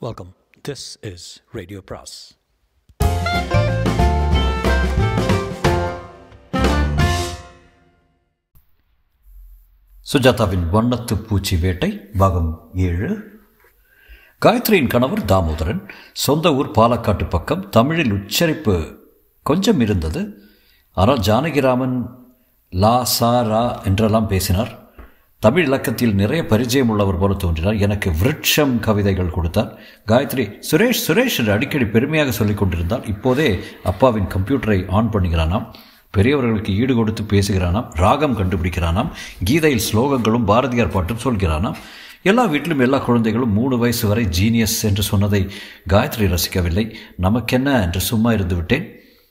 Welcome. This is Radio Pras. சுஜாதாவின் வண்ணத்து பூச்சி வேட்டை பாகம் ஏழு காயத்ரியின் கணவர் தாமோதரன் சொந்த ஊர் பாலக்காட்டு பக்கம் தமிழில் உச்சரிப்பு கொஞ்சம் இருந்தது ஆனால் ஜானகிராமன் லா சா ரா என்றெல்லாம் பேசினார் தமிழ் இலக்கத்தில் நிறைய பரிச்சயம் உள்ளவர் போல தோன்றினார் எனக்கு விருட்சம் கவிதைகள் கொடுத்தார் காயத்ரி சுரேஷ் சுரேஷ் என்று அடிக்கடி பெருமையாக சொல்லிக் கொண்டிருந்தால் இப்போதே அப்பாவின் கம்ப்யூட்டரை ஆன் பண்ணுகிறானாம் பெரியவர்களுக்கு ஈடு கொடுத்து பேசுகிறானாம் ராகம் கண்டுபிடிக்கிறானாம் கீதையில் ஸ்லோகங்களும் பாரதியார் பாட்டும் சொல்கிறானாம் எல்லா வீட்டிலும் எல்லா குழந்தைகளும் மூணு வயசு வரை ஜீனியஸ் என்று சொன்னதை காயத்ரி ரசிக்கவில்லை நமக்கென்ன என்று சும்மா இருந்து விட்டேன்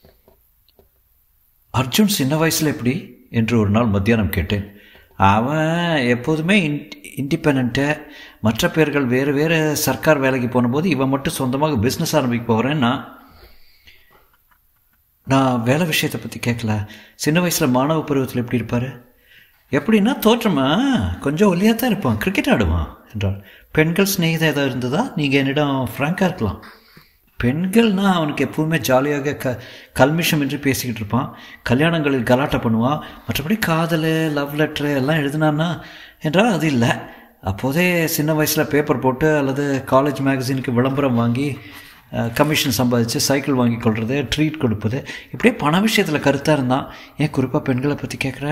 அர்ஜுன் சின்ன வயசில் எப்படி என்று ஒரு நாள் மத்தியானம் கேட்டேன் அவன் எப்போதுமே இன் இண்டிபெண்ட்டு மற்ற பேர்கள் வேறு வேறு சர்க்கார் வேலைக்கு போனபோது இவன் மட்டும் சொந்தமாக பிஸ்னஸ் ஆரம்பிக்க போகிறேன் நான் நான் வேலை விஷயத்தை பற்றி கேட்கல சின்ன வயசில் மாணவ பருவத்தில் எப்படி இருப்பார் எப்படின்னா தோற்றமா கொஞ்சம் ஒல்லியாக தான் இருப்பான் கிரிக்கெட் ஆடுவான் என்றார் பெண்கள் ஸ்நேகிதம் ஏதாவது இருந்ததா நீங்கள் என்னிடம் ஃப்ராங்காக இருக்கலாம் பெண்கள்னா அவனுக்கு எப்பவுமே ஜாலியாக க கல்மிஷம் என்று பேசிக்கிட்டு இருப்பான் கல்யாணங்களில் கலாட்டை பண்ணுவான் மற்றபடி காதல் லவ் லெட்ரு எல்லாம் எழுதினான்னா என்றால் அது இல்லை அப்போதே சின்ன வயசில் பேப்பர் போட்டு அல்லது காலேஜ் மேகசினுக்கு விளம்பரம் வாங்கி கமிஷன் சம்பாதிச்சு சைக்கிள் வாங்கி கொள்வது ட்ரீட் கொடுப்பது இப்படியே பண விஷயத்தில் கருத்தாக இருந்தான் ஏன் குறிப்பாக பெண்களை பற்றி கேட்குற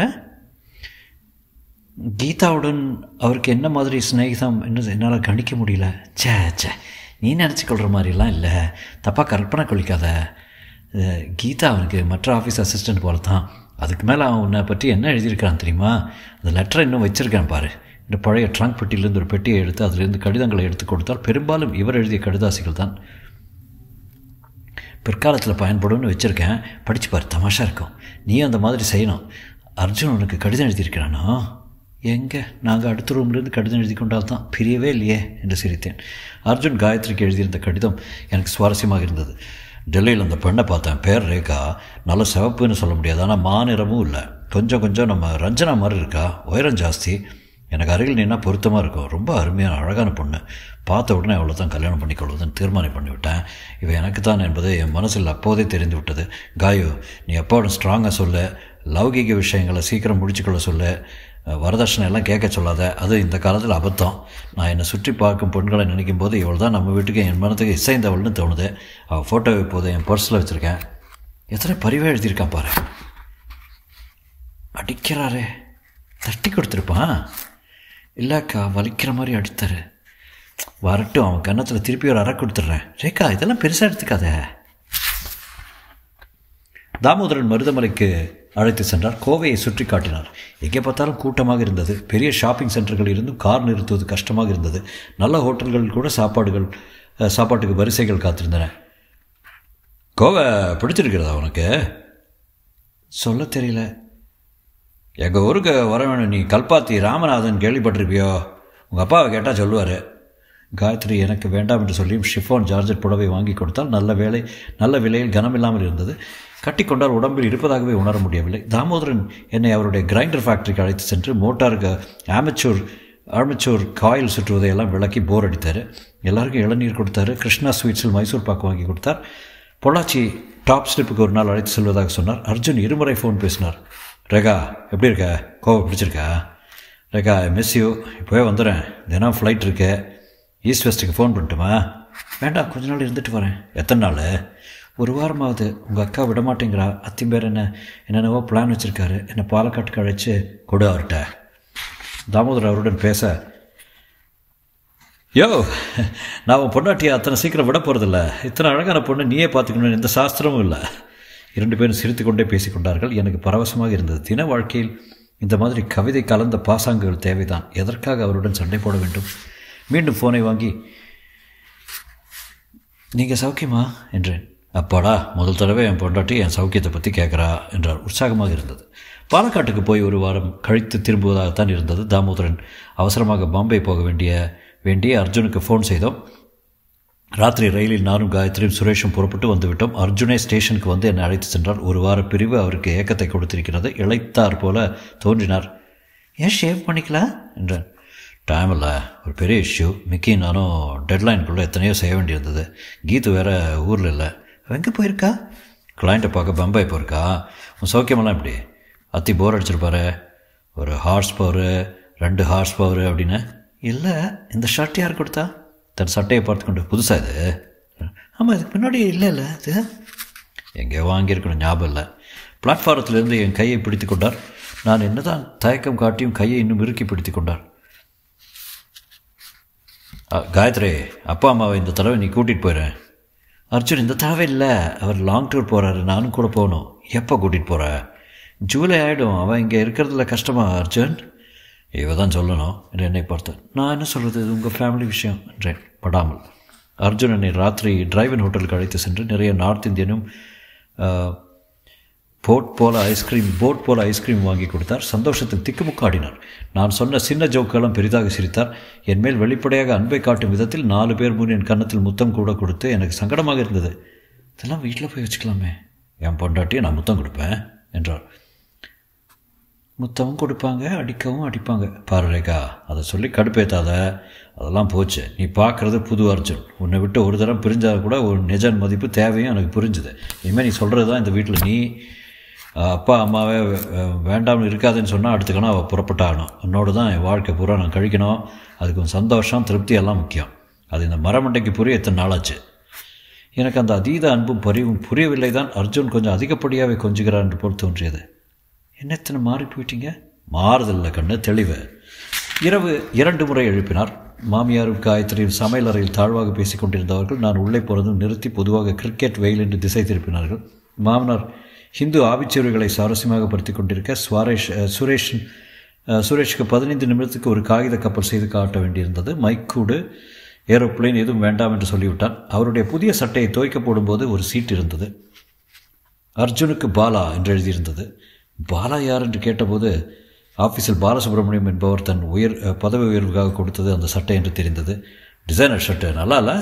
கீதாவுடன் அவருக்கு என்ன மாதிரி சிநேகிதம் என்று என்னால் கணிக்க முடியல சே சே நீ நினச்சிக்கொள்கிற மாதிரிலாம் இல்லை தப்பாக கற்பனை கொள்ளிக்காத கீதா அவனுக்கு மற்ற ஆஃபீஸ் அசிஸ்டண்ட் போல தான் அதுக்கு மேலே அவன் உன்னை பற்றி என்ன எழுதியிருக்கிறான் தெரியுமா அந்த லெட்டரை இன்னும் வச்சிருக்கேன் பாரு இந்த பழைய ட்ரங்க் பெட்டியிலேருந்து ஒரு பெட்டியை எடுத்து அதிலிருந்து கடிதங்களை எடுத்து கொடுத்தால் பெரும்பாலும் இவர் எழுதிய கடிதாசிகள் தான் பிற்காலத்தில் பயன்படும்னு வச்சுருக்கேன் படித்து பாரு தமாஷா இருக்கும் நீ அந்த மாதிரி செய்யணும் அர்ஜுன் உனக்கு கடிதம் எழுதியிருக்கிறானோ எங்கே நாங்கள் அடுத்த ரூம்லேருந்து கடிதம் எழுதி கொண்டால் தான் பிரியவே இல்லையே என்று சிரித்தேன் அர்ஜுன் காயத்ரிக்கு எழுதியிருந்த கடிதம் எனக்கு சுவாரஸ்யமாக இருந்தது டெல்லியில் அந்த பெண்ணை பார்த்தேன் பேர் ரேகா நல்ல சிவப்புன்னு சொல்ல முடியாது ஆனால் மாநிறமும் இல்லை கொஞ்சம் கொஞ்சம் நம்ம ரஞ்சனா மாதிரி இருக்கா உயரம் ஜாஸ்தி எனக்கு அருகில் நின்னா பொருத்தமாக இருக்கும் ரொம்ப அருமையான அழகான பொண்ணு பார்த்த உடனே அவளை தான் கல்யாணம் பண்ணிக்கொள்வதுன்னு தீர்மானம் பண்ணிவிட்டேன் இவன் எனக்கு தான் என்பது என் மனசில் அப்போதே தெரிந்து விட்டது காயு நீ எப்போவும் ஸ்ட்ராங்காக சொல்ல லௌகிக விஷயங்களை சீக்கிரம் முடிச்சுக்கொள்ள சொல்ல வரதட்சணை எல்லாம் கேட்க சொல்லாத அது இந்த காலத்தில் அபத்தம் நான் என்னை சுற்றி பார்க்கும் பெண்களை நினைக்கும் போது இவள் தான் நம்ம வீட்டுக்கு என் மனத்துக்கு இசைந்தவள்னு தோணுது அவள் ஃபோட்டோ இப்போது என் பர்ஸில் வச்சுருக்கேன் எத்தனை பரிவாக எழுதியிருக்கான் பாரு அடிக்கிறாரே தட்டி கொடுத்துருப்பான் இல்லைக்கா வலிக்கிற மாதிரி அடித்தாரு வரட்டும் அவன் கன்னத்தில் திருப்பி ஒரு அறை கொடுத்துட்றேன் ரேக்கா இதெல்லாம் பெருசாக எடுத்துக்காத தாமோதரன் மருதமலைக்கு அழைத்து சென்றார் கோவையை சுற்றி காட்டினார் எங்கே பார்த்தாலும் கூட்டமாக இருந்தது பெரிய ஷாப்பிங் சென்டர்கள் இருந்தும் கார் நிறுத்துவது கஷ்டமாக இருந்தது நல்ல ஹோட்டல்கள் கூட சாப்பாடுகள் சாப்பாட்டுக்கு வரிசைகள் காத்திருந்தன கோவை பிடிச்சிருக்கிறதா உனக்கு சொல்ல தெரியல எங்கள் ஊருக்கு வர வேணும் நீ கல்பாத்தி ராமநாதன் கேள்விப்பட்டிருப்பியோ உங்கள் அப்பாவை கேட்டால் சொல்லுவார் காயத்ரி எனக்கு வேண்டாம் என்று சொல்லியும் ஷிஃபான் ஜார்ஜட் புடவை வாங்கி கொடுத்தால் நல்ல வேலை நல்ல விலையில் கனமில்லாமல் இருந்தது கட்டிக்கொண்டால் உடம்பில் இருப்பதாகவே உணர முடியவில்லை தாமோதரன் என்னை அவருடைய கிரைண்டர் ஃபேக்டரிக்கு அழைத்து சென்று மோட்டாருக்கு ஆமச்சூர் ஆமச்சூர் காயில் சுற்றுவதையெல்லாம் விளக்கி போர் அடித்தார் எல்லாருக்கும் இளநீர் கொடுத்தாரு கிருஷ்ணா ஸ்வீட்ஸில் மைசூர் பாக்கு வாங்கி கொடுத்தார் பொள்ளாச்சி டாப் ஸ்லிப்புக்கு ஒரு நாள் அழைத்து செல்வதாக சொன்னார் அர்ஜுன் இருமுறை ஃபோன் பேசினார் ரேகா எப்படி இருக்க கோவை பிடிச்சிருக்கா ரேகா மிஸ் யூ இப்போவே வந்துடுறேன் தினம் ஃப்ளைட் இருக்கு ஈஸ்ட் வெஸ்ட்டுக்கு ஃபோன் பண்ணட்டுமா வேண்டாம் கொஞ்ச நாள் இருந்துட்டு வரேன் எத்தனை நாள் ஒரு வாரமாவது உங்கள் அக்கா விட மாட்டேங்கிறா அத்திம்பேர் என்ன என்னென்னவோ பிளான் வச்சுருக்காரு என்னை பாலக்காட்டுக்கு அழைச்சி கொடு அவர்கிட்ட தாமோதர் அவருடன் பேச யோ நான் உன் பொண்டாட்டியை அத்தனை சீக்கிரம் விட போகிறதில்ல இத்தனை அழகான பொண்ணு நீயே பார்த்துக்கணும்னு எந்த சாஸ்திரமும் இல்லை இரண்டு பேரும் சிரித்து கொண்டே பேசிக்கொண்டார்கள் எனக்கு பரவசமாக இருந்தது தின வாழ்க்கையில் இந்த மாதிரி கவிதை கலந்த பாசாங்குகள் தேவைதான் எதற்காக அவருடன் சண்டை போட வேண்டும் மீண்டும் ஃபோனை வாங்கி நீங்கள் சௌக்கியமா என்றேன் அப்பாடா முதல் தடவை என் பொண்டாட்டி என் சௌக்கியத்தை பற்றி கேட்குறா என்றார் உற்சாகமாக இருந்தது பாலக்காட்டுக்கு போய் ஒரு வாரம் கழித்து திரும்புவதாகத்தான் இருந்தது தாமோதரன் அவசரமாக பாம்பே போக வேண்டிய வேண்டிய அர்ஜுனுக்கு ஃபோன் செய்தோம் ராத்திரி ரயிலில் நானும் காயத்ரியும் சுரேஷும் புறப்பட்டு வந்துவிட்டோம் அர்ஜுனே ஸ்டேஷனுக்கு வந்து என்னை அழைத்து சென்றார் ஒரு வார பிரிவு அவருக்கு ஏக்கத்தை கொடுத்திருக்கிறது இழைத்தார் போல தோன்றினார் ஏன் ஷேவ் பண்ணிக்கலாம் என்றான் டைம் இல்லை ஒரு பெரிய இஷ்யூ மிக்கி நானும் டெட்லைனுக்குள்ளே எத்தனையோ செய்ய வேண்டியிருந்தது கீத்து வேறு ஊரில் இல்லை எங்கே போயிருக்கா கிளைண்ட்டை பார்க்க பம்பாய் போயிருக்கா உன் சௌக்கியமெல்லாம் எப்படி அத்தி போர் அடிச்சிருப்பாரு ஒரு ஹார்ஸ் பவரு ரெண்டு ஹார்ஸ் பவரு அப்படின்னு இல்லை இந்த ஷர்ட் யார் கொடுத்தா தன் சட்டையை பார்த்து கொண்டு புதுசாக இது ஆமாம் இதுக்கு முன்னாடி இல்லை இல்லை இது எங்கேயோ வாங்கியிருக்கணும் ஞாபகம் இல்லை பிளாட்ஃபாரத்திலிருந்து என் கையை பிடித்து கொண்டார் நான் என்னதான் தயக்கம் காட்டியும் கையை இன்னும் இறுக்கி பிடித்து கொண்டார் அ, காயத்ரி அப்பா அம்மாவை இந்த தடவை நீ கூட்டிகிட்டு போயிடுறேன் அர்ஜுன் இந்த தடவை இல்லை அவர் லாங் டூர் போகிறாரு நானும் கூட போகணும் எப்போ கூட்டிகிட்டு போகிற ஜூலை ஆகிடும் அவன் இங்கே இருக்கிறதுல கஷ்டமா அர்ஜுன் இவ தான் சொல்லணும் என்று என்னை பார்த்து நான் என்ன சொல்கிறது இது உங்கள் ஃபேமிலி விஷயம் என்றேன் படாமல் அர்ஜுன் என்னை ராத்திரி டிரைவன் ஹோட்டலுக்கு அழைத்து சென்று நிறைய நார்த் இந்தியனும் போட் போல ஐஸ்கிரீம் போட் போல ஐஸ்கிரீம் வாங்கி கொடுத்தார் சந்தோஷத்தில் திக்குமுக்காடினார் நான் சொன்ன சின்ன ஜோக்கெல்லாம் பெரிதாக சிரித்தார் என் மேல் வெளிப்படையாக அன்பை காட்டும் விதத்தில் நாலு பேர் முன் என் கன்னத்தில் முத்தம் கூட கொடுத்து எனக்கு சங்கடமாக இருந்தது இதெல்லாம் வீட்டில் போய் வச்சுக்கலாமே என் பொண்டாட்டியை நான் முத்தம் கொடுப்பேன் என்றார் முத்தமும் கொடுப்பாங்க அடிக்கவும் அடிப்பாங்க பாரு ரேகா அதை சொல்லி கடுப்பேத்தாத அதெல்லாம் போச்சு நீ பார்க்குறது புது அர்ஜுன் உன்னை விட்டு ஒரு தரம் பிரிஞ்சால் கூட ஒரு நிஜன் மதிப்பு தேவையும் எனக்கு புரிஞ்சுது இனிமேல் நீ சொல்கிறது தான் இந்த வீட்டில் நீ அஹ், அப்பா அம்மாவே அஹ், வேண்டாம்னு இருக்காதுன்னு சொன்னால் அடுத்துக்கணும் அவள் புறப்பட்டாகணும் உன்னோடு தான் என் வாழ்க்கை பூரா நான் கழிக்கணும் அதுக்கு உன் சந்தோஷம் திருப்தி எல்லாம் முக்கியம் அது இந்த மரமண்டைக்கு புரிய எத்தனை நாளாச்சு எனக்கு அந்த அதீத அன்பும் பரிவும் புரியவில்லை தான் அர்ஜுன் கொஞ்சம் அதிகப்படியாகவே கொஞ்சுகிறார் என்று போல் தோன்றியது என்ன இத்தனை மாறி போயிட்டீங்க மாறுதல்ல கண்ணு தெளிவு இரவு இரண்டு முறை எழுப்பினார் மாமியாரும் காயத்ரியும் சமையல் அறையில் தாழ்வாக பேசிக் கொண்டிருந்தவர்கள் நான் உள்ளே போனதும் நிறுத்தி பொதுவாக கிரிக்கெட் வெயில் என்று திசை திருப்பினார்கள் மாமனார் ஹிந்து ஆபிச்சேரிகளை சுவாரஸ்யமாக படுத்திக் கொண்டிருக்க சுவாரேஷ் அஹ், சுரேஷ் அஹ், சுரேஷுக்கு பதினைந்து நிமிடத்துக்கு ஒரு காகித கப்பல் செய்து காட்ட வேண்டியிருந்தது மைக்கூடு ஏரோப்ளேன் எதுவும் வேண்டாம் என்று சொல்லிவிட்டான் அவருடைய புதிய சட்டையை துவைக்க போடும்போது ஒரு சீட் இருந்தது அர்ஜுனுக்கு பாலா என்று எழுதியிருந்தது பாலா யார் என்று கேட்டபோது ஆஃபீஸில் பாலசுப்ரமணியம் என்பவர் தன் உயர் அஹ், பதவி உயர்வுக்காக கொடுத்தது அந்த சட்டை என்று தெரிந்தது டிசைனர் ஷர்ட்டு நல்லா இல்லை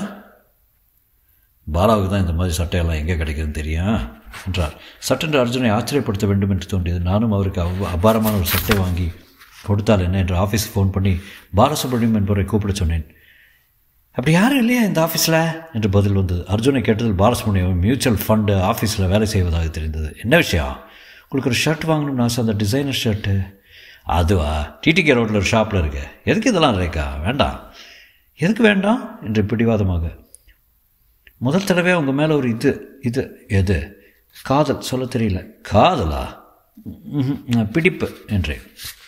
பாலாவுக்கு தான் இந்த மாதிரி சட்டையெல்லாம் எங்கே கிடைக்குதுன்னு தெரியும் என்றார் சட்டென்று அர்ஜுனை ஆச்சரியப்படுத்த வேண்டும் என்று தோன்றியது நானும் அவருக்கு அவ் அபாரமான ஒரு சட்டை வாங்கி கொடுத்தால் என்ன என்று ஆஃபீஸுக்கு ஃபோன் பண்ணி பாலசுப்ரமணியம் என்பவரை கூப்பிட சொன்னேன் அப்படி யாரும் இல்லையா இந்த ஆஃபீஸில் என்று பதில் வந்தது அர்ஜுனை கேட்டதில் பாலசுப்ரமணியம் மியூச்சுவல் ஃபண்டு ஆஃபீஸில் வேலை செய்வதாக தெரிந்தது என்ன விஷயம் உங்களுக்கு ஒரு ஷர்ட் வாங்கணும்னு ஆசை அந்த டிசைனர் ஷர்ட்டு அதுவா டிடிகே ரோட்டில் ஒரு ஷாப்பில் இருக்கு எதுக்கு இதெல்லாம் ரேக்கா வேண்டாம் எதுக்கு வேண்டாம் என்று பிடிவாதமாக முதல் தடவையாக உங்கள் மேலே ஒரு இது இது எது காதல் சொல்ல தெரியல காதலா ம்ஹும், பிடிப்பு என்றேன்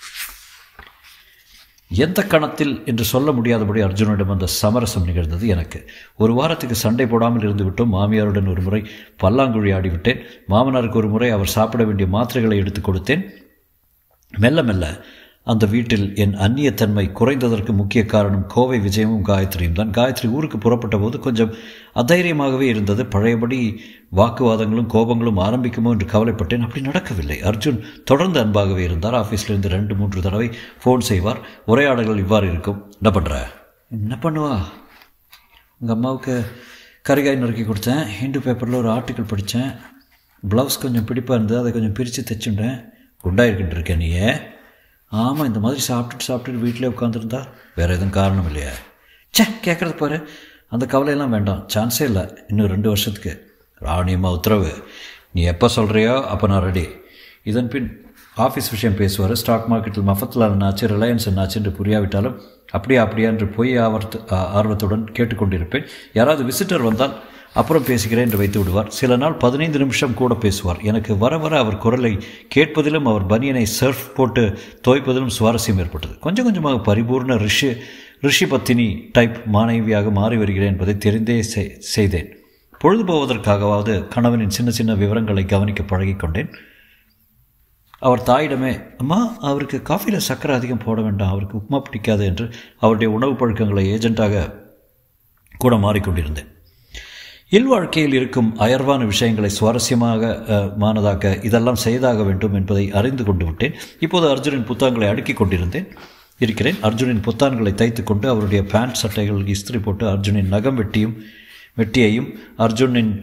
எந்த கணத்தில் என்று சொல்ல முடியாதபடி அர்ஜுனிடம் அந்த சமரசம் நிகழ்ந்தது எனக்கு ஒரு வாரத்துக்கு சண்டை போடாமல் இருந்து விட்டோம் மாமியாருடன் ஒரு முறை பல்லாங்குழி ஆடிவிட்டேன் மாமனாருக்கு ஒரு முறை அவர் சாப்பிட வேண்டிய மாத்திரைகளை எடுத்து கொடுத்தேன் மெல்ல மெல்ல அந்த வீட்டில் என் அந்நியத்தன்மை குறைந்ததற்கு முக்கிய காரணம் கோவை விஜயமும் காயத்ரியும் தான் காயத்ரி ஊருக்கு புறப்பட்ட போது கொஞ்சம் அதைரியமாகவே இருந்தது பழையபடி வாக்குவாதங்களும் கோபங்களும் ஆரம்பிக்குமோ என்று கவலைப்பட்டேன் அப்படி நடக்கவில்லை அர்ஜுன் தொடர்ந்து அன்பாகவே இருந்தார் ஆஃபீஸ்லேருந்து ரெண்டு மூன்று தடவை ஃபோன் செய்வார் உரையாடல்கள் இவ்வாறு இருக்கும் என்ன பண்ணுற என்ன பண்ணுவா உங்கள் அம்மாவுக்கு கரிகாய் நறுக்கி கொடுத்தேன் ஹிந்து பேப்பரில் ஒரு ஆர்டிக்கல் படித்தேன் ப்ளவுஸ் கொஞ்சம் பிடிப்பாக இருந்தது அதை கொஞ்சம் பிரித்து தைச்சுட்டேன் குண்டாயிருக்கிட்டு இருக்கேன் நீயே ஆமாம் இந்த மாதிரி சாப்பிட்டுட்டு சாப்பிட்டுட்டு வீட்டிலே உட்காந்துருந்தா வேறு எதுவும் காரணம் இல்லையா ச்சே கேட்குறது பாரு அந்த கவலையெல்லாம் வேண்டாம் சான்ஸே இல்லை இன்னும் ரெண்டு வருஷத்துக்கு ராணியம்மா உத்தரவு நீ எப்போ சொல்கிறியோ அப்போ நான் ரெடி இதன் பின் ஆஃபீஸ் விஷயம் பேசுவார் ஸ்டாக் மார்க்கெட்டில் மஃபத்லால் என்னாச்சு ரிலையன்ஸ் என்னாச்சு என்று புரியாவிட்டாலும் அப்படியா அப்படியா என்று பொய் ஆவர்த்து ஆ- ஆர்வத்துடன் கேட்டுக்கொண்டிருப்பேன் யாராவது விசிட்டர் வந்தால் அப்புறம் பேசுகிறேன் என்று வைத்து விடுவார் சில நாள் பதினைந்து நிமிஷம் கூட பேசுவார் எனக்கு வர வர அவர் குரலை கேட்பதிலும் அவர் பனியனை சர்ஃப் போட்டு துவைப்பதிலும் சுவாரஸ்யம் ஏற்பட்டது கொஞ்சம் கொஞ்சமாக பரிபூர்ண ரிஷி ரிஷி பத்தினி டைப் மாணவியாக மாறி வருகிறேன் என்பதை தெரிந்தே செய்- செய்தேன் பொழுது போவதற்காகவாவது கணவனின் சின்ன சின்ன விவரங்களை கவனிக்க பழகிக்கொண்டேன் அவர் தாயிடமே அம்மா அவருக்கு காஃபியில் சர்க்கரை அதிகம் போட வேண்டாம் அவருக்கு உப்புமா பிடிக்காது என்று அவருடைய உணவு பழக்கங்களை ஏஜென்ட்டாக கூட மாறிக்கொண்டிருந்தேன் இல்வாழ்க்கையில் இருக்கும் அயர்வான விஷயங்களை சுவாரஸ்யமாக அஹ், மானதாக்க இதெல்லாம் செய்தாக வேண்டும் என்பதை அறிந்து கொண்டு விட்டேன் இப்போது அர்ஜுனின் புத்தகங்களை அடுக்கிக் கொண்டிருந்தேன் இருக்கிறேன் அர்ஜுனின் புத்தான்களை தைத்து கொண்டு அவருடைய பேண்ட் சட்டைகள் இஸ்திரி போட்டு அர்ஜுனின் நகம் வெட்டியும் வெட்டியையும் அர்ஜுனின்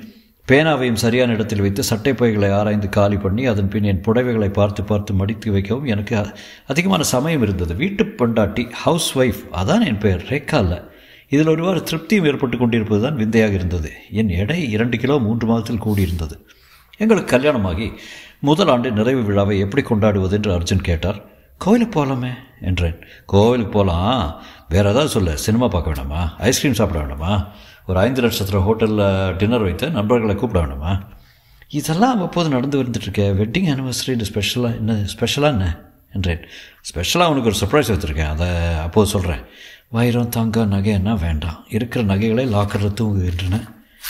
பேனாவையும் சரியான இடத்தில் வைத்து சட்டை பைகளை ஆராய்ந்து காலி பண்ணி அதன் பின் என் புடவைகளை பார்த்து பார்த்து மடித்து வைக்கவும் எனக்கு அதிகமான சமயம் இருந்தது வீட்டு பொண்டாட்டி ஹவுஸ் ஒய்ஃப் அதான் என் பெயர் ரேக்கா இல்லை இதில் ஒருவாறு திருப்தியும் ஏற்பட்டு கொண்டிருப்பது தான் விந்தையாக இருந்தது என் எடை இரண்டு கிலோ மூன்று மாதத்தில் கூடியிருந்தது எங்களுக்கு கல்யாணமாகி முதல் ஆண்டு நிறைவு விழாவை எப்படி கொண்டாடுவது என்று அர்ஜுன் கேட்டார் கோவிலுக்கு போகலாமே என்றேன் கோவிலுக்கு போகலாம் வேறு ஏதாவது சொல்ல சினிமா பார்க்க வேண்டாமா ஐஸ்கிரீம் சாப்பிட வேண்டாமா ஒரு ஐந்து நட்சத்திர ஹோட்டலில் டின்னர் வைத்து நண்பர்களை கூப்பிட வேண்டாமா இதெல்லாம் அவ்வப்போது நடந்து வந்துட்டுருக்க வெட்டிங் ஆனிவர்சரி ஸ்பெஷலாக என்ன ஸ்பெஷலாக என்ன என்றேன் ஸ்பெஷலாக அவனுக்கு ஒரு சர்ப்ரைஸ் வச்சுருக்கேன் அதை அப்போது சொல்கிறேன் வைரம் தங்கம் நகைன்னா வேண்டாம் இருக்கிற நகைகளை லாக்கரில் தூங்குகின்றன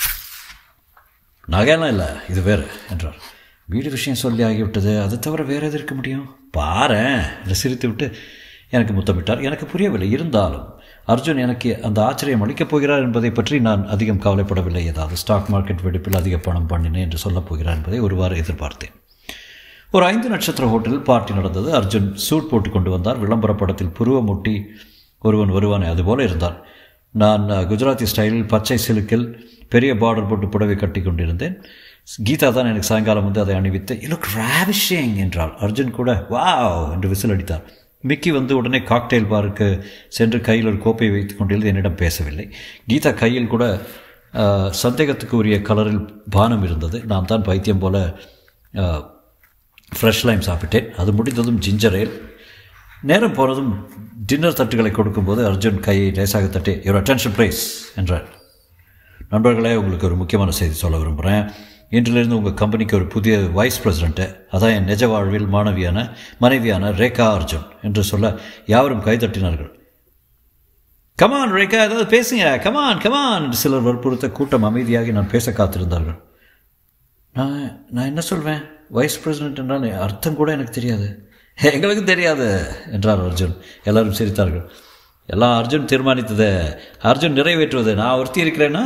நகையெல்லாம் இல்லை இது வேறு என்றார் வீடு விஷயம் சொல்லி ஆகிவிட்டது அதை தவிர வேறு எது இருக்க முடியும் பாரு என்று சிரித்து விட்டு எனக்கு முத்தமிட்டார் எனக்கு புரியவில்லை இருந்தாலும் அர்ஜுன் எனக்கு அந்த ஆச்சரியம் அளிக்கப் போகிறார் என்பதை பற்றி நான் அதிகம் கவலைப்படவில்லை ஏதாவது ஸ்டாக் மார்க்கெட் வெடிப்பில் அதிக பணம் பண்ணினேன் என்று சொல்லப் போகிறார் என்பதை ஒருவாறு எதிர்பார்த்தேன் ஒரு ஐந்து நட்சத்திர ஹோட்டலில் பார்ட்டி நடந்தது அர்ஜுன் சூட் போட்டு கொண்டு வந்தார் விளம்பர படத்தில் புருவமுட்டி ஒருவன் வருவானே அதுபோல இருந்தான் நான் குஜராத்தி ஸ்டைலில் பச்சை சிலுக்கில் பெரிய பார்டர் போட்டு புடவை கட்டி கொண்டிருந்தேன் கீதா தான் எனக்கு சாயங்காலம் வந்து அதை அணிவித்து லுக் ராவிஷிங் என்றாள் அர்ஜுன் கூட வாவ் என்று விசில் அடித்தார் மிக்கி வந்து உடனே காக்டெயில் பாருக்கு சென்று கையில் ஒரு கோப்பையை வைத்து கொண்டிருந்து என்னிடம் பேசவில்லை கீதா கையில் கூட சந்தேகத்துக்கு உரிய கலரில் பானம் இருந்தது நான் தான் பைத்தியம் போல ஃப்ரெஷ் லைம் சாப்பிட்டேன் அது முடிந்ததும் ஜிஞ்சர் ஏல் நேரம் போனதும் டின்னர் தட்டுகளை கொடுக்கும்போது அர்ஜுன் கையை லேசாக தட்டி யுவர் அட்டென்ஷன் ப்ரைஸ் என்றார் நண்பர்களே உங்களுக்கு ஒரு முக்கியமான செய்தி சொல்ல விரும்புகிறேன் இன்றிலிருந்து உங்கள் கம்பெனிக்கு ஒரு புதிய வைஸ் பிரசிடெண்ட்டு அதான் என் நிஜ வாழ்வில் மாணவியான மனைவியான ரேகா அர்ஜுன் என்று சொல்ல யாவரும் கைதட்டினார்கள் கமான் ரேகா ஏதாவது பேசுங்க கமான் கமான் என்று சிலர் வற்புறுத்த கூட்டம் அமைதியாகி நான் பேச காத்திருந்தார்கள் நான் நான் என்ன சொல்வேன் வைஸ் பிரசிடென்ட் என்றால் அர்த்தம் கூட எனக்கு தெரியாது எங்களுக்கு தெரியாது என்றார் அர்ஜுன் எல்லாரும் சிரித்தார்கள் எல்லாம் அர்ஜுன் தீர்மானித்தது அர்ஜுன் நிறைவேற்றுவது நான் ஒருத்தி இருக்கிறேன்னா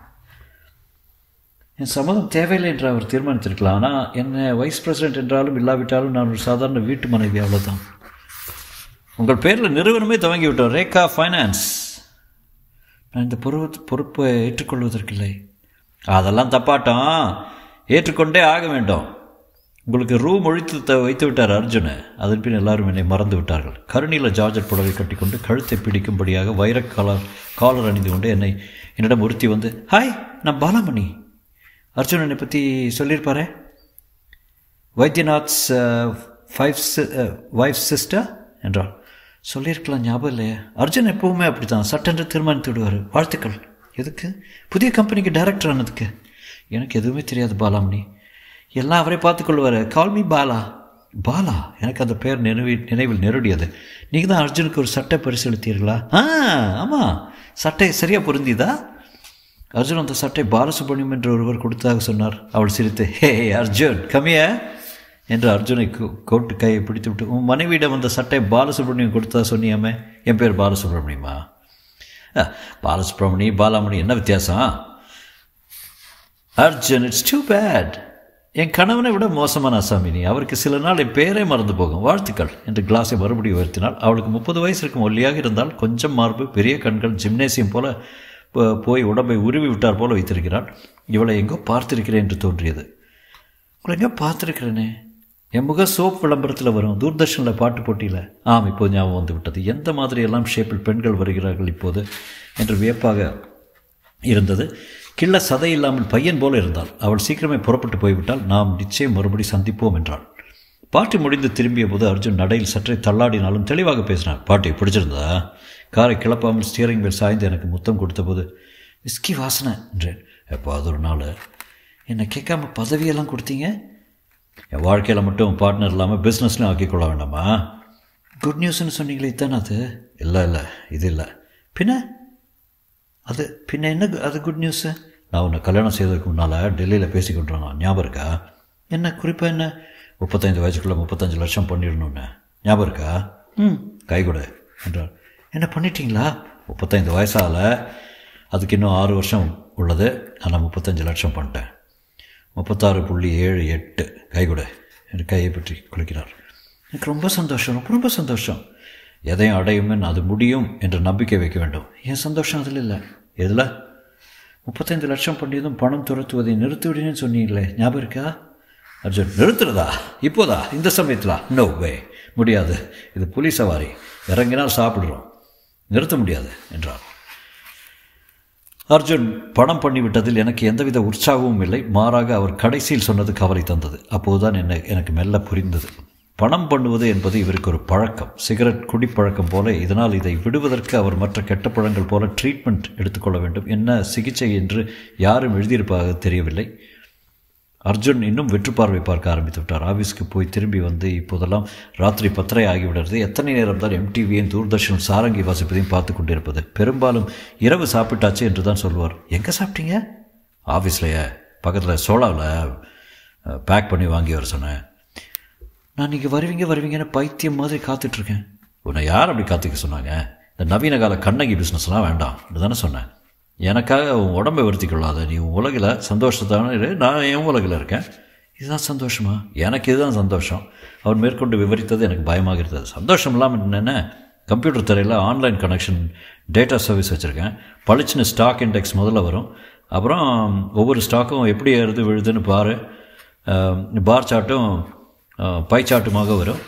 என் சம்மதம் தேவையில்லை என்று அவர் தீர்மானித்திருக்கலாம் ஆனால் என்ன வைஸ் பிரசிடென்ட் என்றாலும் இல்லாவிட்டாலும் நான் ஒரு சாதாரண வீட்டு மனைவி அவ்வளோதான் உங்கள் பேரில் நிறுவனமே துவங்கி விட்டோம் ரேகா ஃபைனான்ஸ் நான் இந்த பொறுப்பு பொறுப்பை ஏற்றுக்கொள்வதற்கில்லை அதெல்லாம் தப்பாட்டம் ஏற்றுக்கொண்டே ஆக வேண்டும் உங்களுக்கு ரூம் ஒழித்து வைத்து விட்டார் அர்ஜுன அதன் பின் எல்லாரும் என்னை மறந்து விட்டார்கள் கருணியில் ஜார்ஜட் புடவை கட்டிக்கொண்டு கழுத்தை பிடிக்கும்படியாக வைரக் காலர் காலர் அணிந்து கொண்டு என்னை என்னிடம் ஒருத்தி வந்து ஹாய் நான் பாலாமணி அர்ஜுனனை பற்றி சொல்லியிருப்பாரே வைத்தியநாத்ஸ் ஃபைவ் வைஃப் சிஸ்டர் என்றார் சொல்லியிருக்கலாம் ஞாபகம் இல்லையே அர்ஜுன் எப்பவுமே அப்படி தான் சட்டென்று தீர்மானித்து விடுவார் வாழ்த்துக்கள் எதுக்கு புதிய கம்பெனிக்கு டைரக்டர் ஆனதுக்கு எனக்கு எதுவுமே தெரியாது பாலாமணி எல்லாம் அவரே பார்த்துக்கொள்வார் கால்மி பாலா பாலா எனக்கு அந்த பேர் நினைவி நினைவில் நெருடியது நீங்கள் தான் அர்ஜுனுக்கு ஒரு சட்டை பரிசீலித்தீர்களா ஆ ஆமாம் சட்டை சரியாக பொருந்தியதா அர்ஜுன் அந்த சட்டை பாலசுப்ரமணியம் என்று ஒருவர் கொடுத்ததாக சொன்னார் அவள் சிரித்து ஹே அர்ஜுன் கம்மிய என்று அர்ஜுனை கோட்டு கையை பிடித்து விட்டு உன் மனைவியிடம் அந்த சட்டை பாலசுப்ரமணியம் கொடுத்தா சொன்னியாமே என் பேர் பாலசுப்ரமணியமா பாலசுப்ரமணி பாலாமணி என்ன வித்தியாசம் அர்ஜுன் இட்ஸ் டூ பேட் என் கணவனை விட மோசமான அசாமினி அவருக்கு சில நாள் என் பேரே மறந்து போகும் வாழ்த்துக்கள் என்று கிளாஸை மறுபடியும் உயர்த்தினாள் அவளுக்கு முப்பது வயசு இருக்கும் ஒல்லியாக இருந்தால் கொஞ்சம் மார்பு பெரிய கண்கள் ஜிம்னேசியம் போல போய் உடம்பை உருவி விட்டார் போல வைத்திருக்கிறாள் இவளை எங்கோ பார்த்திருக்கிறேன் என்று தோன்றியது உங்களை எங்கோ பார்த்துருக்கிறேனே என் முக சோப் விளம்பரத்தில் வரும் தூர்தர்ஷனில் பாட்டு போட்டியில் ஆம் இப்போது ஞாபகம் வந்து விட்டது எந்த மாதிரி எல்லாம் ஷேப்பில் பெண்கள் வருகிறார்கள் இப்போது என்று வியப்பாக இருந்தது கிள்ள சதை இல்லாமல் பையன் போல இருந்தாள் அவள் சீக்கிரமே புறப்பட்டு போய்விட்டால் நாம் நிச்சயம் மறுபடி சந்திப்போம் என்றாள் பாட்டி முடிந்து திரும்பிய போது அர்ஜுன் நடையில் சற்றே தள்ளாடினாலும் தெளிவாக பேசினார் பாட்டி பிடிச்சிருந்தா காரை கிளப்பாமல் ஸ்டியரிங் மேல் சாய்ந்து எனக்கு முத்தம் கொடுத்தபோது விஸ்கி வாசனை என்றேன் எப்போ அது ஒரு நாள் என்னை கேட்காம பதவியெல்லாம் கொடுத்தீங்க என் வாழ்க்கையில் மட்டும் பார்ட்னர் இல்லாமல் பிஸ்னஸ்லையும் ஆக்கி கொள்ள வேண்டாமா குட் நியூஸ்னு சொன்னீங்களே இதானே அது இல்லை இல்லை இது இல்லை பின்ன அது பின்ன என்ன அது குட் நியூஸு நான் உன்னை கல்யாணம் செய்ததுக்கு முன்னால் டெல்லியில் பேசி கொண்டிருந்தோம் ஞாபகம் இருக்கா என்ன குறிப்பாக என்ன முப்பத்தைந்து வயசுக்குள்ளே முப்பத்தஞ்சு லட்சம் பண்ணிடணுன்னு ஞாபகம் இருக்கா ம் கை கொடு என்றார் என்ன பண்ணிட்டீங்களா முப்பத்தைந்து வயசால் அதுக்கு இன்னும் ஆறு வருஷம் உள்ளது ஆனால் முப்பத்தஞ்சு லட்சம் பண்ணிட்டேன் முப்பத்தாறு புள்ளி ஏழு எட்டு கை கொடு என்று கையை பற்றி குளிக்கிறார் எனக்கு ரொம்ப சந்தோஷம் ரொம்ப ரொம்ப சந்தோஷம் எதையும் அடையுமே அது முடியும் என்ற நம்பிக்கை வைக்க வேண்டும் என் சந்தோஷம் அதில் இல்லை எதில் முப்பத்தைந்து லட்சம் பண்ணியதும் பணம் துரத்துவதை நிறுத்திவிடுன்னு சொன்னீங்களே ஞாபகம் இருக்கா அர்ஜுன் நிறுத்துறதா இப்போதா இந்த சமயத்தில் நோ வே முடியாது இது புலி சவாரி இறங்கினால் சாப்பிடுறோம் நிறுத்த முடியாது என்றார் அர்ஜுன் பணம் பண்ணிவிட்டதில் எனக்கு எந்தவித உற்சாகமும் இல்லை மாறாக அவர் கடைசியில் சொன்னது கவலை தந்தது அப்போதுதான் என்ன எனக்கு மெல்ல புரிந்தது பணம் பண்ணுவது என்பது இவருக்கு ஒரு பழக்கம் சிகரெட் குடிப்பழக்கம் போல இதனால் இதை விடுவதற்கு அவர் மற்ற கெட்ட பழங்கள் போல ட்ரீட்மெண்ட் எடுத்துக்கொள்ள வேண்டும் என்ன சிகிச்சை என்று யாரும் எழுதியிருப்பதாக தெரியவில்லை அர்ஜுன் இன்னும் வெற்றுப்பார்வை பார்க்க ஆரம்பித்து விட்டார் ஆஃபீஸ்க்கு போய் திரும்பி வந்து இப்போதெல்லாம் ராத்திரி பத்தரை ஆகிவிடுறது எத்தனை நேரம் தான் எம்டிவியும் தூர்தர்ஷன் சாரங்கி வாசிப்பதையும் பார்த்து கொண்டிருப்பது பெரும்பாலும் இரவு சாப்பிட்டாச்சு என்று தான் சொல்வார் எங்கே சாப்பிட்டீங்க ஆஃபீஸ்லையே பக்கத்தில் சோலாவில் பேக் பண்ணி வாங்கி வர சொன்னேன் நான் நீங்கள் வருவீங்க வருவீங்கன்னு பைத்தியம் மாதிரி காத்துட்ருக்கேன் உன்னை யார் அப்படி காத்துக்க சொன்னாங்க இந்த நவீன கால கண்ணகி பிஸ்னஸ்லாம் வேண்டாம் அப்படி தானே சொன்னேன் எனக்காக உன் உடம்பை வருத்தி கொள்ளாத நீ உன் உலகில் சந்தோஷத்தான இரு நான் என் உலகில் இருக்கேன் இதுதான் சந்தோஷமா எனக்கு இதுதான் சந்தோஷம் அவர் மேற்கொண்டு விவரித்தது எனக்கு பயமாக இருந்தது சந்தோஷம் இல்லாமல் என்னென்ன கம்ப்யூட்டர் துறையில் ஆன்லைன் கனெக்ஷன் டேட்டா சர்வீஸ் வச்சுருக்கேன் பளிச்சுன்னு ஸ்டாக் இண்டெக்ஸ் முதல்ல வரும் அப்புறம் ஒவ்வொரு ஸ்டாக்கும் எப்படி ஏறுது விழுதுன்னு பாரு பார் சார்ட்டும் பை சார்ட்டுமாக வரும்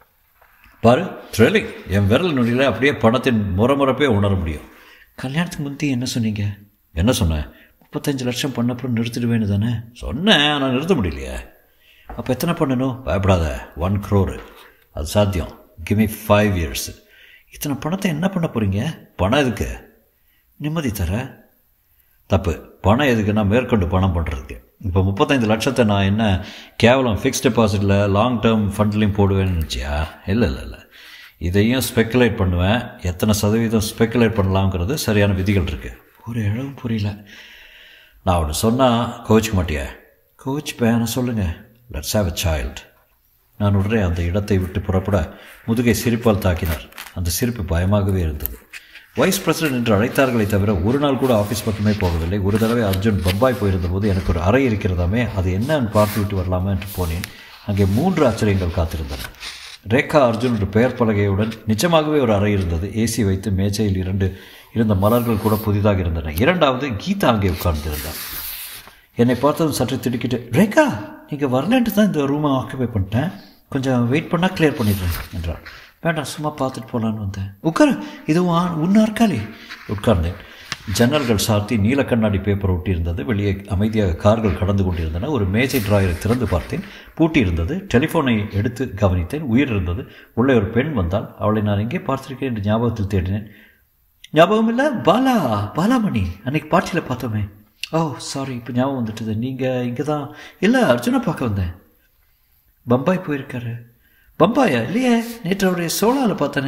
பாரு த்ரில்லிங் என் விரல் நொடியில் அப்படியே பணத்தின் முறமுறப்பே உணர முடியும் கல்யாணத்துக்கு முந்தி என்ன சொன்னீங்க என்ன சொன்னேன் முப்பத்தஞ்சு லட்சம் பண்ணப்புறம் நிறுத்திடுவேன்னு தானே சொன்னேன் ஆனால் நிறுத்த முடியலையே அப்போ எத்தனை பண்ணணும் பயப்படாத ஒன் க்ரோரு அது சாத்தியம் கிமி ஃபைவ் இயர்ஸ் இத்தனை பணத்தை என்ன பண்ண போகிறீங்க பணம் எதுக்கு நிம்மதி தர தப்பு பணம் எதுக்குன்னா மேற்கொண்டு பணம் பண்ணுறதுக்கு இப்போ முப்பத்தைந்து லட்சத்தை நான் என்ன கேவலம் ஃபிக்ஸ் டெபாசிட்டில் லாங் டேர்ம் ஃபண்ட்லேயும் போடுவேன்னு நினச்சியா இல்லை இல்லை இல்லை இதையும் ஸ்பெக்குலேட் பண்ணுவேன் எத்தனை சதவீதம் ஸ்பெக்குலேட் பண்ணலாங்கிறது சரியான விதிகள் இருக்குது ஒரு இழவும் புரியல நான் ஒன்று சொன்னால் கோச்சிக்க மாட்டியா கோச் பேன சொல்லுங்கள் லெட்ஸ் ஹாவ் அ சைல்டு நான் உடனே அந்த இடத்தை விட்டு புறப்பட முதுகை சிரிப்பால் தாக்கினார் அந்த சிரிப்பு பயமாகவே இருந்தது வைஸ் பிரசிடென்ட் என்று அழைத்தார்களே தவிர ஒரு நாள் கூட ஆஃபீஸ் பக்கமே போகவில்லை ஒரு தடவை அர்ஜுன் பம்பாய் போயிருந்த போது எனக்கு ஒரு அறை இருக்கிறதாமே அது என்னன்னு பார்த்து விட்டு வரலாமா என்று போனேன் அங்கே மூன்று ஆச்சரியங்கள் காத்திருந்தன ரேகா அர்ஜுன் என்ற பெயர் பலகையுடன் நிச்சயமாகவே ஒரு அறை இருந்தது ஏசி வைத்து மேஜையில் இரண்டு இருந்த மலர்கள் கூட புதிதாக இருந்தன இரண்டாவது கீதா அங்கே உட்கார்ந்திருந்தார் என்னை பார்த்ததும் சற்று திடுக்கிட்டு ரேகா நீங்கள் வரலன்ட்டு தான் இந்த ரூமை ஆக்குபை பண்ணிட்டேன் கொஞ்சம் வெயிட் பண்ணால் கிளியர் பண்ணிடுறேன் என்றார் வேண்டாம் சும்மா பார்த்துட்டு போகலான்னு வந்தேன் உட்கார் இதுவும் உன்ன இருக்காளே உட்கார்ந்தேன் ஜன்னல்கள் சார்த்தி நீல கண்ணாடி பேப்பர் ஒட்டியிருந்தது வெளியே அமைதியாக கார்கள் கடந்து கொண்டிருந்தன ஒரு மேஜை டிராயரை திறந்து பார்த்தேன் பூட்டி இருந்தது டெலிஃபோனை எடுத்து கவனித்தேன் உயிர் இருந்தது உள்ளே ஒரு பெண் வந்தால் அவளை நான் எங்கே பார்த்திருக்கேன் என்று ஞாபகத்தில் தேடினேன் ஞாபகம் இல்லை பாலா பாலாமணி அன்னைக்கு பார்ட்டியில் பார்த்தோமே ஓ சாரி இப்போ ஞாபகம் வந்துட்டுது நீங்கள் இங்கே தான் இல்லை அர்ஜுனை பார்க்க வந்தேன் பம்பாய் போயிருக்காரு பம்பாயா இல்லையே நேற்று அவருடைய சோழாவில் பார்த்தனே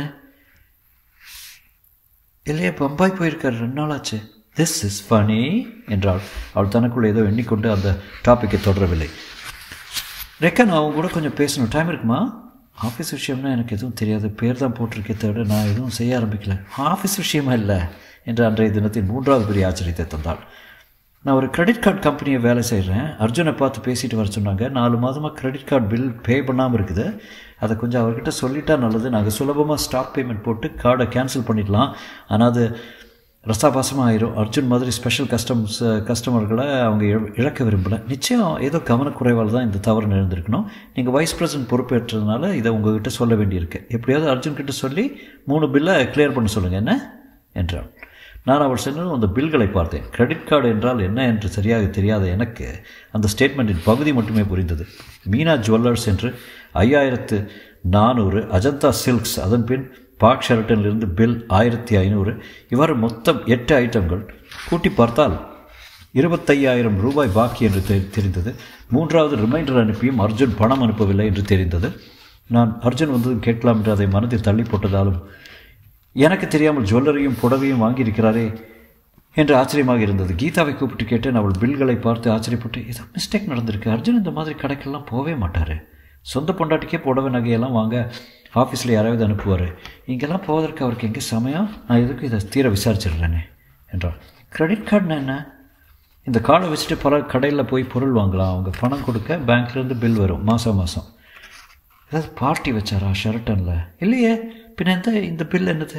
இல்லையே பம்பாய் போயிருக்காரு ரெண்டு நாள் ஆச்சு திஸ் இஸ் ஃபனி என்றாள் அவள் தனக்குள்ள ஏதோ எண்ணிக்கொண்டு அந்த டாப்பிக்கை தொடரவில்லை ரெக்கா நான் அவங்க கூட கொஞ்சம் பேசணும் டைம் இருக்குமா ஆஃபீஸ் விஷயம்னா எனக்கு எதுவும் தெரியாது பேர் தான் போட்டிருக்கே தவிர நான் எதுவும் செய்ய ஆரம்பிக்கல ஆஃபீஸ் விஷயமா இல்லை என்று அன்றைய தினத்தின் மூன்றாவது பெரிய ஆச்சரியத்தை தந்தாள் நான் ஒரு கிரெடிட் கார்டு கம்பெனியை வேலை செய்கிறேன் அர்ஜுனை பார்த்து பேசிட்டு வர சொன்னாங்க நாலு மாதமாக கிரெடிட் கார்டு பில் பே பண்ணாமல் இருக்குது அதை கொஞ்சம் அவர்கிட்ட சொல்லிட்டா நல்லது நாங்கள் சுலபமாக ஸ்டாப் பேமெண்ட் போட்டு கார்டை கேன்சல் பண்ணிடலாம் ஆனால் அது ரசாபாசமாக ஆயிரும் அர்ஜுன் மாதிரி ஸ்பெஷல் கஸ்டம்ஸ் கஸ்டமர்களை அவங்க இழக்க விரும்பலை நிச்சயம் ஏதோ கவனக்குறைவால் தான் இந்த தவறு நடந்திருக்கணும் நீங்கள் வைஸ் பிரசிடென்ட் பொறுப்பேற்றதுனால இதை உங்ககிட்ட சொல்ல வேண்டியிருக்கு எப்படியாவது அர்ஜுன் கிட்ட சொல்லி மூணு பில்லை கிளியர் பண்ண சொல்லுங்கள் என்ன என்றான் நான் அவள் சென்றதும் அந்த பில்களை பார்த்தேன் கிரெடிட் கார்டு என்றால் என்ன என்று சரியாக தெரியாத எனக்கு அந்த ஸ்டேட்மெண்ட்டின் பகுதி மட்டுமே புரிந்தது மீனா ஜுவல்லர்ஸ் என்று ஐயாயிரத்து நானூறு அஜந்தா சில்க்ஸ் அதன் பின் பாக் ஷெரட்டனிலிருந்து பில் ஆயிரத்தி ஐநூறு இவ்வாறு மொத்தம் எட்டு ஐட்டங்கள் கூட்டி பார்த்தால் இருபத்தையாயிரம் ரூபாய் பாக்கி என்று தெரிந்தது மூன்றாவது ரிமைண்டர் அனுப்பியும் அர்ஜுன் பணம் அனுப்பவில்லை என்று தெரிந்தது நான் அர்ஜுன் வந்ததும் கேட்கலாம் என்று அதை மனதில் தள்ளி போட்டதாலும் எனக்கு தெரியாமல் ஜுவல்லரியும் புடவையும் வாங்கியிருக்கிறாரே என்று ஆச்சரியமாக இருந்தது கீதாவை கூப்பிட்டு கேட்டேன் அவள் பில்களை பார்த்து ஆச்சரியப்பட்டு ஏதோ மிஸ்டேக் நடந்திருக்கு அர்ஜுன் இந்த மாதிரி கடைக்கெல்லாம் போகவே மாட்டார் சொந்த பொண்டாட்டிக்கே புடவை நகையெல்லாம் வாங்க ஆஃபீஸில் யாராவது அனுப்புவார் இங்கெல்லாம் போவதற்கு அவருக்கு எங்கே சமயம் நான் எதுக்கு இதை தீர விசாரிச்சிடுறேனே என்றாள் கிரெடிட் கார்டுனா என்ன இந்த கார்டை வச்சுட்டு பல கடையில் போய் பொருள் வாங்கலாம் அவங்க பணம் கொடுக்க பேங்க்லேருந்து பில் வரும் மாதம் மாதம் ஏதாவது பார்ட்டி வச்சாரா ஷெரட்டனில் இல்லையே பின்ன எந்த இந்த பில் என்னது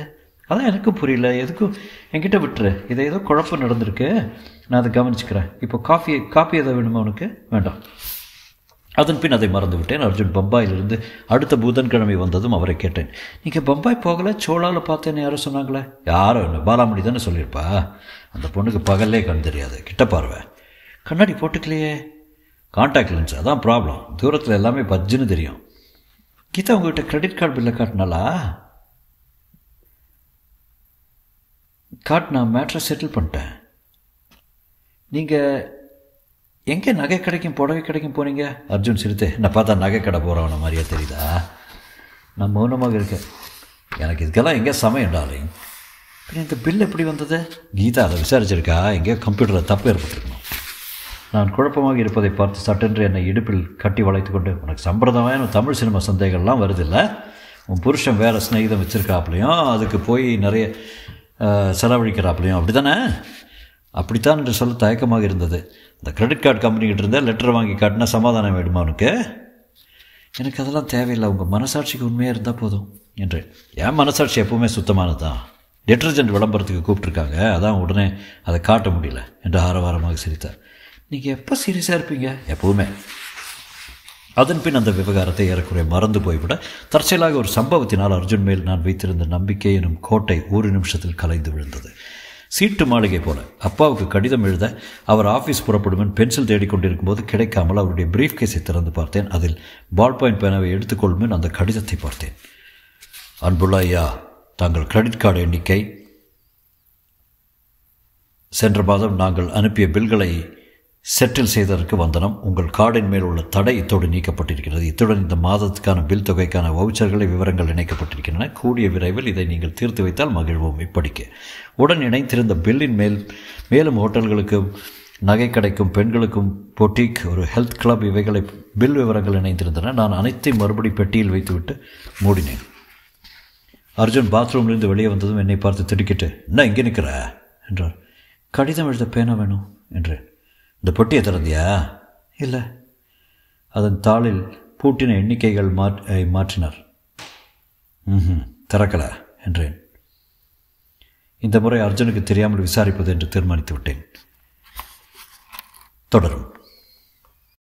அதான் எனக்கும் புரியல எதுக்கும் என்கிட்ட விட்டுரு இதை ஏதோ குழப்பம் நடந்திருக்கு நான் அதை கவனிச்சுக்கிறேன் இப்போ காஃபி காஃபி எதாவது வேணுமா உனக்கு வேண்டாம் அதன் பின் அதை மறந்து விட்டேன் அர்ஜுன் பம்பாயிலிருந்து அடுத்த புதன்கிழமை வந்ததும் அவரை கேட்டேன் நீங்கள் பம்பாய் போகலை சோளாவில் பார்த்தேன்னு யாரும் சொன்னாங்களே யாரும் இல்லை பாலாமணி தானே சொல்லியிருப்பா அந்த பொண்ணுக்கு பகல்லே கண் தெரியாது கிட்ட பார்வை கண்ணாடி போட்டுக்கலையே காண்டாக்ட் லென்ஸ் அதான் ப்ராப்ளம் தூரத்தில் எல்லாமே பஜ்ஜுன்னு தெரியும் கீதா உங்கள்கிட்ட கிரெடிட் கார்டு பில்லை காட்டினாலா காட்டு நான் மேட்ரை செட்டில் பண்ணிட்டேன் நீங்கள் எங்கே நகை கடைக்கும் புடவை கடைக்கும் போனீங்க அர்ஜுன் சிரித்து நான் பார்த்தா நகை கடை போகிறவன மாதிரியே தெரியுதா நான் மௌனமாக இருக்கேன் எனக்கு இதுக்கெல்லாம் எங்கே சமயம் டாலிங் பின்ன இந்த பில் எப்படி வந்தது கீதா அதை விசாரிச்சிருக்கா எங்கேயோ கம்ப்யூட்டரில் தப்பு ஏற்பட்டிருக்கணும் நான் குழப்பமாக இருப்பதை பார்த்து சட்டென்று என்னை இடுப்பில் கட்டி வளைத்து கொண்டு உனக்கு சம்பிரதாயமான தமிழ் சினிமா சந்தேகம்லாம் வருதில்ல உன் புருஷன் வேறு ஸ்நேகிதம் வச்சுருக்காப்லையும் அதுக்கு போய் நிறைய செலவழிக்கிறாப்லையும் அப்படி தானே அப்படித்தான் என்று சொல்ல தயக்கமாக இருந்தது இந்த கிரெடிட் கார்டு கம்பெனிக்கிட்ட இருந்தால் லெட்டர் வாங்கி காட்டினா சமாதானம் வேணுமா உனக்கு எனக்கு அதெல்லாம் தேவையில்லை உங்கள் மனசாட்சிக்கு உண்மையாக இருந்தால் போதும் என்று என் மனசாட்சி எப்போவுமே சுத்தமானது தான் டிட்டர்ஜென்ட் விளம்பரத்துக்கு கூப்பிட்ருக்காங்க அதான் உடனே அதை காட்ட முடியல என்று ஆரவாரமாக சிரித்தார் நீங்கள் எப்போ சீரியஸாக இருப்பீங்க எப்போவுமே அதன் பின் அந்த விவகாரத்தை ஏறக்குறைய மறந்து போய்விட தற்செயலாக ஒரு சம்பவத்தினால் அர்ஜுன் மேல் நான் வைத்திருந்த நம்பிக்கை எனும் கோட்டை ஒரு நிமிஷத்தில் கலைந்து விழுந்தது சீட்டு மாளிகை போல அப்பாவுக்கு கடிதம் எழுத அவர் ஆஃபீஸ் புறப்படுமென் பென்சில் தேடிக்கொண்டிருக்கும் போது கிடைக்காமல் அவருடைய பிரீஃப் கேஸை திறந்து பார்த்தேன் அதில் பால் பாயிண்ட் பேனாவை எடுத்துக்கொள்ளுமென் அந்த கடிதத்தை பார்த்தேன் அன்புள்ள ஐயா தாங்கள் கிரெடிட் கார்டு எண்ணிக்கை சென்ற மாதம் நாங்கள் அனுப்பிய பில்களை செட்டில் செய்ததற்கு வந்தனம் உங்கள் கார்டின் மேல் உள்ள தடை இத்தோடு நீக்கப்பட்டிருக்கிறது இத்துடன் இந்த மாதத்துக்கான பில் தொகைக்கான வவுச்சர்களை விவரங்கள் இணைக்கப்பட்டிருக்கின்றன கூடிய விரைவில் இதை நீங்கள் தீர்த்து வைத்தால் மகிழ்வோம் இப்படிக்கு உடன் இணைத்திருந்த பில்லின் மேல் மேலும் ஹோட்டல்களுக்கும் நகை கடைக்கும் பெண்களுக்கும் பொட்டிக் ஒரு ஹெல்த் கிளப் இவைகளை பில் விவரங்கள் இணைந்திருந்தன நான் அனைத்தையும் மறுபடி பெட்டியில் வைத்துவிட்டு மூடினேன் அர்ஜுன் பாத்ரூம்லேருந்து வெளியே வந்ததும் என்னை பார்த்து திடுக்கிட்டு என்ன இங்கே நிற்கிற என்றார் கடிதம் எழுத பேனா வேணும் என்றேன் இந்த பொட்டியை திறந்தியா இல்லை அதன் தாளில் பூட்டின எண்ணிக்கைகள் மாற்றினார் ம் திறக்கல என்றேன் இந்த முறை அர்ஜுனுக்கு தெரியாமல் விசாரிப்பது என்று தீர்மானித்து விட்டேன் தொடரும்